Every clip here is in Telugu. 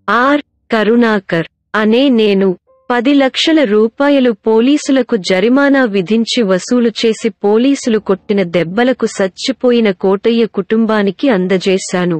ఆర్ కరుణాకర్ అనే నేను పది లక్షల రూపాయలు పోలీసులకు జరిమానా విధించి వసూలు చేసి పోలీసులు కొట్టిన దెబ్బలకు సచ్చిపోయిన కోటయ్య కుటుంబానికి అందజేశాను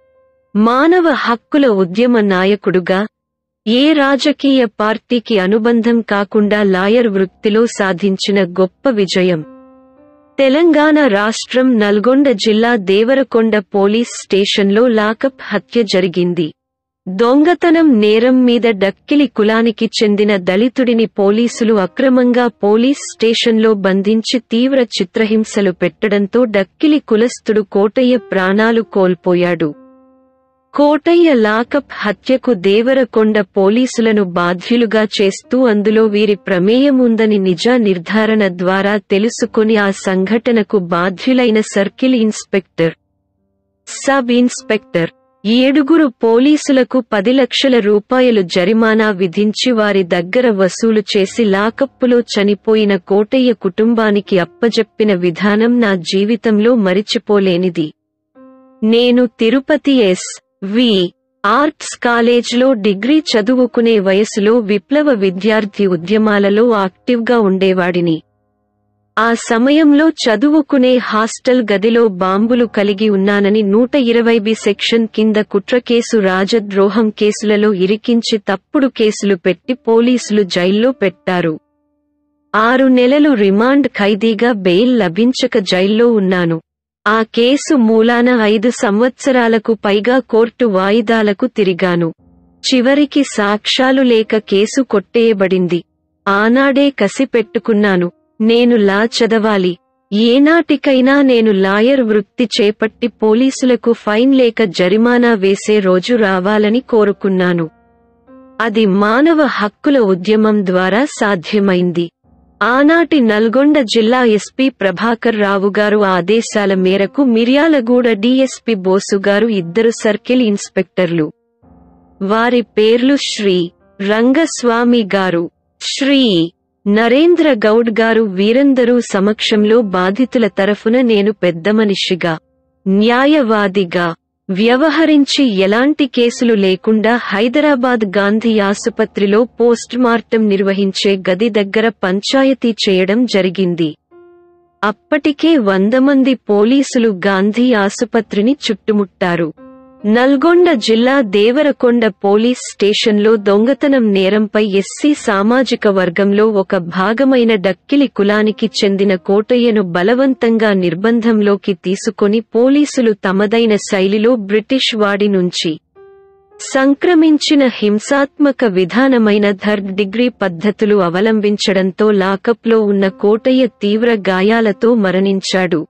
మానవ హక్కుల ఉద్యమ నాయకుడుగా ఏ రాజకీయ పార్టీకి అనుబంధం కాకుండా లాయర్ వృత్తిలో సాధించిన గొప్ప విజయం తెలంగాణ రాష్ట్రం నల్గొండ జిల్లా దేవరకొండ పోలీస్ స్టేషన్లో లాకప్ హత్య జరిగింది దొంగతనం నేరం మీద డక్కిలి కులానికి చెందిన దళితుడిని పోలీసులు అక్రమంగా పోలీస్ స్టేషన్లో బంధించి తీవ్ర చిత్రహింసలు పెట్టడంతో డక్కిలి కులస్థుడు కోటయ్య ప్రాణాలు కోల్పోయాడు కోటయ్య లాకప్ హత్యకు దేవరకొండ పోలీసులను బాధ్యులుగా చేస్తూ అందులో వీరి ప్రమేయం ఉందని నిజ నిర్ధారణ ద్వారా తెలుసుకొని ఆ సంఘటనకు బాధ్యులైన సర్కిల్ ఇన్స్పెక్టర్ సబ్ ఇన్స్పెక్టర్ ఏడుగురు పోలీసులకు పది లక్షల రూపాయలు జరిమానా విధించి వారి దగ్గర వసూలు చేసి లాకప్పులో చనిపోయిన కోటయ్య కుటుంబానికి అప్పజెప్పిన విధానం నా జీవితంలో మరిచిపోలేనిది నేను తిరుపతి ఎస్ వి ఆర్ట్స్ కాలేజ్లో డిగ్రీ చదువుకునే వయసులో విప్లవ విద్యార్థి ఉద్యమాలలో యాక్టివ్గా ఉండేవాడిని ఆ సమయంలో చదువుకునే హాస్టల్ గదిలో బాంబులు కలిగి ఉన్నానని నూట ఇరవై బి సెక్షన్ కింద కుట్ర కేసు రాజద్రోహం కేసులలో ఇరికించి తప్పుడు కేసులు పెట్టి పోలీసులు జైల్లో పెట్టారు ఆరు నెలలు రిమాండ్ ఖైదీగా బెయిల్ లభించక జైల్లో ఉన్నాను ఆ కేసు మూలాన ఐదు సంవత్సరాలకు పైగా కోర్టు వాయిదాలకు తిరిగాను చివరికి సాక్ష్యాలు లేక కేసు కొట్టేయబడింది ఆనాడే కసి పెట్టుకున్నాను నేను లా చదవాలి ఏనాటికైనా నేను లాయర్ వృత్తి చేపట్టి పోలీసులకు ఫైన్ లేక జరిమానా వేసే రోజు రావాలని కోరుకున్నాను అది మానవ హక్కుల ఉద్యమం ద్వారా సాధ్యమైంది ఆనాటి నల్గొండ జిల్లా ఎస్పీ ప్రభాకర్ రావు గారు ఆదేశాల మేరకు మిర్యాలగూడ డీఎస్పీ బోసుగారు ఇద్దరు సర్కిల్ ఇన్స్పెక్టర్లు వారి పేర్లు శ్రీ రంగస్వామి గారు శ్రీ నరేంద్ర గౌడ్ గారు వీరందరూ సమక్షంలో బాధితుల తరఫున నేను పెద్ద మనిషిగా న్యాయవాదిగా వ్యవహరించి ఎలాంటి కేసులు లేకుండా హైదరాబాద్ గాంధీ ఆసుపత్రిలో పోస్ట్ మార్టం నిర్వహించే గది దగ్గర పంచాయతీ చేయడం జరిగింది అప్పటికే వంద మంది పోలీసులు గాంధీ ఆసుపత్రిని చుట్టుముట్టారు నల్గొండ జిల్లా దేవరకొండ పోలీస్ స్టేషన్లో దొంగతనం నేరంపై ఎస్సీ సామాజిక వర్గంలో ఒక భాగమైన డక్కిలి కులానికి చెందిన కోటయ్యను బలవంతంగా నిర్బంధంలోకి తీసుకొని పోలీసులు తమదైన శైలిలో బ్రిటిష్ వాడి నుంచి సంక్రమించిన హింసాత్మక విధానమైన థర్డ్ డిగ్రీ పద్ధతులు అవలంబించడంతో లాకప్లో ఉన్న కోటయ్య తీవ్ర గాయాలతో మరణించాడు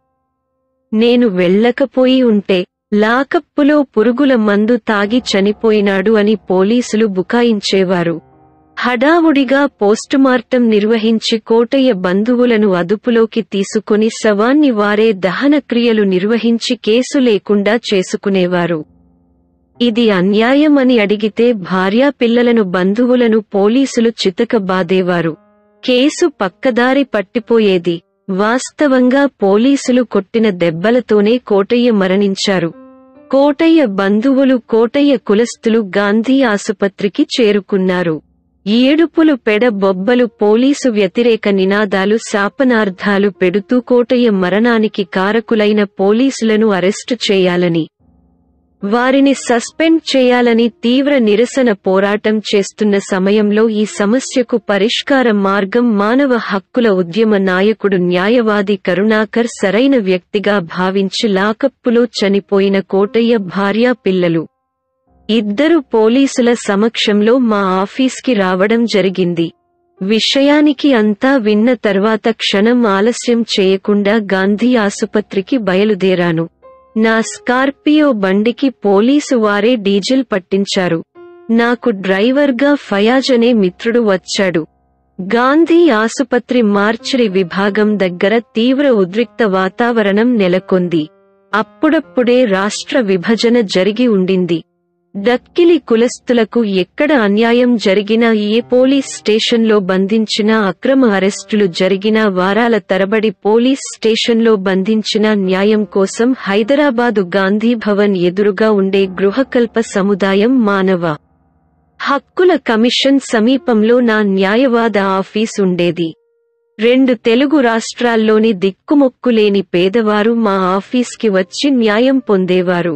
నేను వెళ్ళకపోయి ఉంటే లాకప్పులో పురుగుల మందు తాగి చనిపోయినాడు అని పోలీసులు బుకాయించేవారు హడావుడిగా పోస్టుమార్టం నిర్వహించి కోటయ్య బంధువులను అదుపులోకి తీసుకుని శవాన్ని వారే దహన క్రియలు నిర్వహించి కేసు లేకుండా చేసుకునేవారు ఇది అన్యాయమని అడిగితే భార్యా పిల్లలను బంధువులను పోలీసులు చితకబాదేవారు కేసు పక్కదారి పట్టిపోయేది వాస్తవంగా పోలీసులు కొట్టిన దెబ్బలతోనే కోటయ్య మరణించారు కోటయ్య బంధువులు కోటయ్య కులస్తులు గాంధీ ఆసుపత్రికి చేరుకున్నారు ఏడుపులు పెడ బొబ్బలు పోలీసు వ్యతిరేక నినాదాలు శాపనార్థాలు పెడుతూ కోటయ్య మరణానికి కారకులైన పోలీసులను అరెస్టు చేయాలని వారిని సస్పెండ్ చేయాలని తీవ్ర నిరసన పోరాటం చేస్తున్న సమయంలో ఈ సమస్యకు పరిష్కార మార్గం మానవ హక్కుల ఉద్యమ నాయకుడు న్యాయవాది కరుణాకర్ సరైన వ్యక్తిగా భావించి లాకప్పులో చనిపోయిన కోటయ్య భార్యా పిల్లలు ఇద్దరు పోలీసుల సమక్షంలో మా ఆఫీస్కి రావడం జరిగింది విషయానికి అంతా విన్న తర్వాత క్షణం ఆలస్యం చేయకుండా గాంధీ ఆసుపత్రికి బయలుదేరాను నా స్కార్పియో బండికి పోలీసు వారే డీజిల్ పట్టించారు నాకు డ్రైవర్గా ఫయాజ్ అనే మిత్రుడు వచ్చాడు గాంధీ ఆసుపత్రి మార్చిరి విభాగం దగ్గర తీవ్ర ఉద్రిక్త వాతావరణం నెలకొంది అప్పుడప్పుడే రాష్ట్ర విభజన జరిగి ఉండింది డక్కిలి కులస్తులకు ఎక్కడ అన్యాయం జరిగినా ఏ పోలీస్ స్టేషన్లో బంధించినా అక్రమ అరెస్టులు జరిగినా వారాల తరబడి పోలీస్ స్టేషన్లో బంధించిన న్యాయం కోసం హైదరాబాదు గాంధీ భవన్ ఎదురుగా ఉండే గృహకల్ప సముదాయం మానవ హక్కుల కమిషన్ సమీపంలో నా న్యాయవాద ఆఫీస్ ఉండేది రెండు తెలుగు రాష్ట్రాల్లోని దిక్కుమొక్కులేని పేదవారు మా ఆఫీస్కి వచ్చి న్యాయం పొందేవారు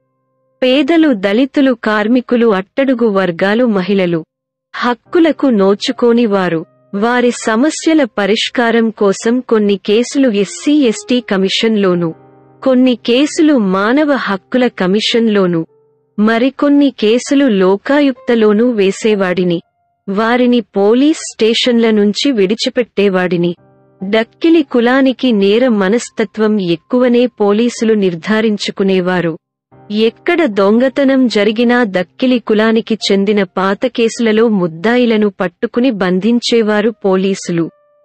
పేదలు దళితులు కార్మికులు అట్టడుగు వర్గాలు మహిళలు హక్కులకు నోచుకోని వారు వారి సమస్యల పరిష్కారం కోసం కొన్ని కేసులు ఎస్సీ ఎస్టీ కమిషన్లోను కొన్ని కేసులు మానవ హక్కుల కమిషన్లోను మరికొన్ని కేసులు లోకాయుక్తలోనూ వేసేవాడిని వారిని పోలీస్ స్టేషన్ల నుంచి విడిచిపెట్టేవాడిని డక్కిలి కులానికి నేర మనస్తత్వం ఎక్కువనే పోలీసులు నిర్ధారించుకునేవారు ఎక్కడ దొంగతనం జరిగినా దక్కిలి కులానికి చెందిన పాత కేసులలో ముద్దాయిలను పట్టుకుని బంధించేవారు పోలీసులు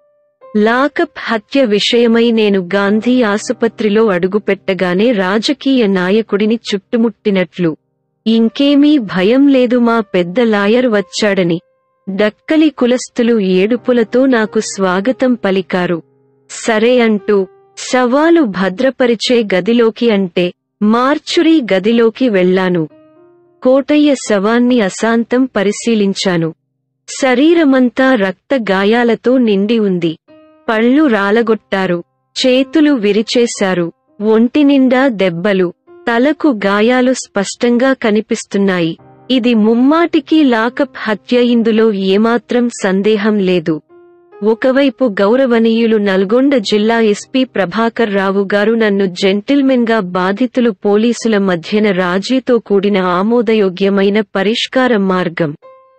లాకప్ హత్య విషయమై నేను గాంధీ ఆసుపత్రిలో అడుగుపెట్టగానే రాజకీయ నాయకుడిని చుట్టుముట్టినట్లు ఇంకేమీ భయం లేదు మా పెద్ద లాయర్ వచ్చాడని డక్కలి కులస్తులు ఏడుపులతో నాకు స్వాగతం పలికారు సరే అంటూ శవాలు భద్రపరిచే గదిలోకి అంటే మార్చురీ గదిలోకి వెళ్లాను కోటయ్య శవాన్ని అశాంతం పరిశీలించాను శరీరమంతా రక్త గాయాలతో నిండి ఉంది పళ్ళు రాలగొట్టారు చేతులు విరిచేశారు ఒంటి నిండా దెబ్బలు తలకు గాయాలు స్పష్టంగా కనిపిస్తున్నాయి ఇది ముమ్మాటికి లాకప్ హత్య ఇందులో ఏమాత్రం సందేహం లేదు ఒకవైపు గౌరవనీయులు నల్గొండ జిల్లా ఎస్పీ ప్రభాకర్ రావు గారు నన్ను జెంటిల్మెన్ గా బాధితులు పోలీసుల మధ్యన రాజీతో కూడిన ఆమోదయోగ్యమైన పరిష్కార మార్గం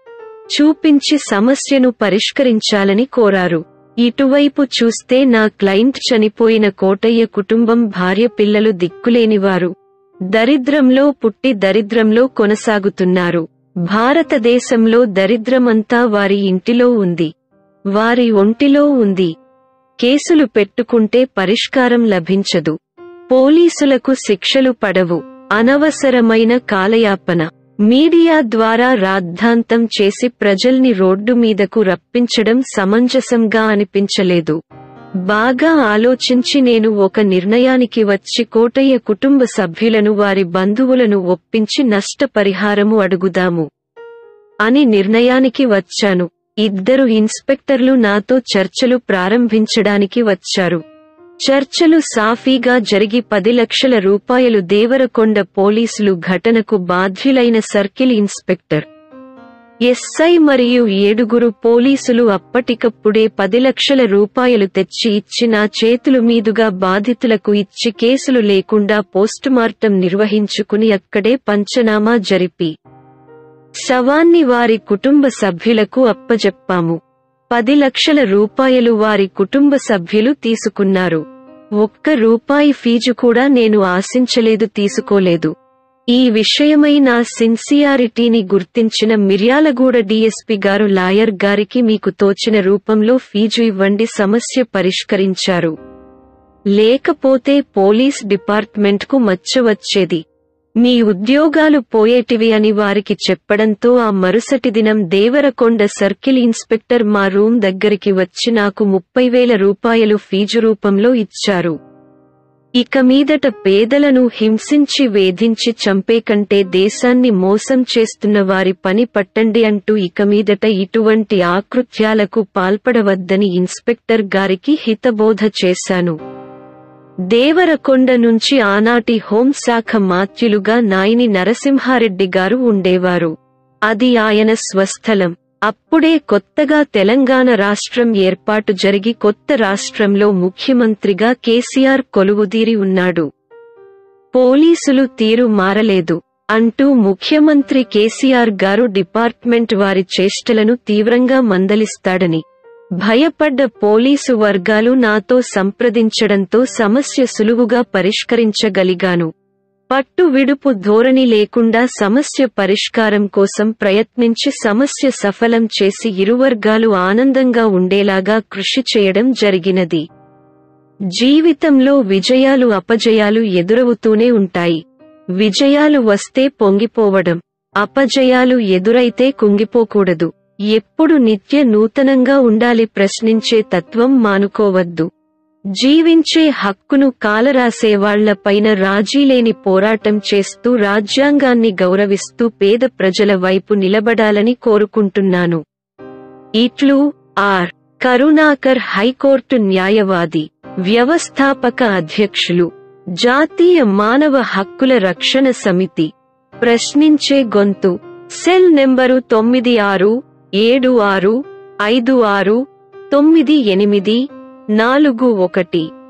చూపించి సమస్యను పరిష్కరించాలని కోరారు ఇటువైపు చూస్తే నా క్లయింట్ చనిపోయిన కోటయ్య కుటుంబం భార్య పిల్లలు దిక్కులేనివారు దరిద్రంలో పుట్టి దరిద్రంలో కొనసాగుతున్నారు భారతదేశంలో దరిద్రమంతా వారి ఇంటిలో ఉంది వారి ఒంటిలో ఉంది కేసులు పెట్టుకుంటే పరిష్కారం లభించదు పోలీసులకు శిక్షలు పడవు అనవసరమైన కాలయాపన మీడియా ద్వారా రాద్ధాంతం చేసి ప్రజల్ని రోడ్డు మీదకు రప్పించడం సమంజసంగా అనిపించలేదు బాగా ఆలోచించి నేను ఒక నిర్ణయానికి వచ్చి కోటయ్య కుటుంబ సభ్యులను వారి బంధువులను ఒప్పించి నష్టపరిహారము అడుగుదాము అని నిర్ణయానికి వచ్చాను ఇద్దరు ఇన్స్పెక్టర్లు నాతో చర్చలు ప్రారంభించడానికి వచ్చారు చర్చలు సాఫీగా జరిగి పది లక్షల రూపాయలు దేవరకొండ పోలీసులు ఘటనకు బాధ్యులైన సర్కిల్ ఇన్స్పెక్టర్ ఎస్ఐ మరియు ఏడుగురు పోలీసులు అప్పటికప్పుడే పది లక్షల రూపాయలు తెచ్చి ఇచ్చి నా చేతులు మీదుగా బాధితులకు ఇచ్చి కేసులు లేకుండా పోస్టుమార్టం నిర్వహించుకుని అక్కడే పంచనామా జరిపి శవాన్ని వారి కుటుంబ సభ్యులకు అప్పజెప్పాము పది లక్షల రూపాయలు వారి కుటుంబ సభ్యులు తీసుకున్నారు ఒక్క రూపాయి ఫీజు కూడా నేను ఆశించలేదు తీసుకోలేదు ఈ విషయమై నా సిన్సియారిటీని గుర్తించిన మిర్యాలగూడ డీఎస్పీ గారు లాయర్ గారికి మీకు తోచిన రూపంలో ఫీజు ఇవ్వండి సమస్య పరిష్కరించారు లేకపోతే పోలీస్ డిపార్ట్మెంట్కు మచ్చ వచ్చేది మీ ఉద్యోగాలు పోయేటివి అని వారికి చెప్పడంతో ఆ మరుసటి దినం దేవరకొండ సర్కిల్ ఇన్స్పెక్టర్ మా రూమ్ దగ్గరికి వచ్చి నాకు ముప్పై వేల రూపాయలు ఫీజు రూపంలో ఇచ్చారు ఇక మీదట పేదలను హింసించి వేధించి చంపే కంటే దేశాన్ని మోసం చేస్తున్న వారి పని పట్టండి అంటూ ఇక మీదట ఇటువంటి ఆకృత్యాలకు పాల్పడవద్దని ఇన్స్పెక్టర్ గారికి హితబోధ చేశాను దేవరకొండ నుంచి ఆనాటి హోంశాఖ మాత్యులుగా నాయని నరసింహారెడ్డి గారు ఉండేవారు అది ఆయన స్వస్థలం అప్పుడే కొత్తగా తెలంగాణ రాష్ట్రం ఏర్పాటు జరిగి కొత్త రాష్ట్రంలో ముఖ్యమంత్రిగా కేసీఆర్ కొలువుదీరి ఉన్నాడు పోలీసులు తీరు మారలేదు అంటూ ముఖ్యమంత్రి కేసీఆర్ గారు డిపార్ట్మెంట్ వారి చేష్టలను తీవ్రంగా మందలిస్తాడని భయపడ్డ పోలీసు వర్గాలు నాతో సంప్రదించడంతో సమస్య సులువుగా పరిష్కరించగలిగాను పట్టు విడుపు ధోరణి లేకుండా సమస్య పరిష్కారం కోసం ప్రయత్నించి సమస్య సఫలం చేసి ఇరువర్గాలు ఆనందంగా ఉండేలాగా కృషి చేయడం జరిగినది జీవితంలో విజయాలు అపజయాలు ఎదురవుతూనే ఉంటాయి విజయాలు వస్తే పొంగిపోవడం అపజయాలు ఎదురైతే కుంగిపోకూడదు ఎప్పుడు నిత్య నూతనంగా ఉండాలి ప్రశ్నించే తత్వం మానుకోవద్దు జీవించే హక్కును కాలరాసేవాళ్లపైన రాజీలేని పోరాటం చేస్తూ రాజ్యాంగాన్ని గౌరవిస్తూ పేద ప్రజల వైపు నిలబడాలని కోరుకుంటున్నాను ఇట్లు ఆర్ కరుణాకర్ హైకోర్టు న్యాయవాది వ్యవస్థాపక అధ్యక్షులు జాతీయ మానవ హక్కుల రక్షణ సమితి ప్రశ్నించే గొంతు సెల్ నెంబరు తొమ్మిది ఆరు ఏడు ఆరు ఐదు ఆరు తొమ్మిది ఎనిమిది నాలుగు ఒకటి